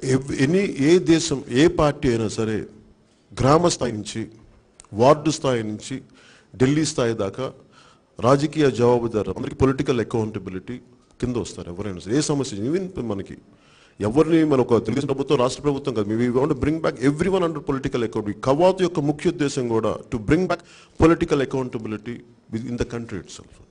ఎవ్- ఎనీ ఏ దేశం ఏ పార్టీ అయినా సరే గ్రామ స్థాయి నుంచి వార్డు స్థాయి నుంచి ఢిల్లీ స్థాయి దాకా రాజకీయ జవాబుదారు అందరికి పొలిటికల్ అకౌంటబిలిటీ కింద వస్తారు ఎవరైనా సరే ఏ సమస్య ఈవెన్ మనకి ఎవరిని మన ఒక తెలుగుదేశం ప్రభుత్వం రాష్ట్ర ప్రభుత్వం కాదు మేము want bring back every one under political account కవాతు యొక్క ముఖ్య ఉద్దేశం కూడా to bring back political accountability in the country it self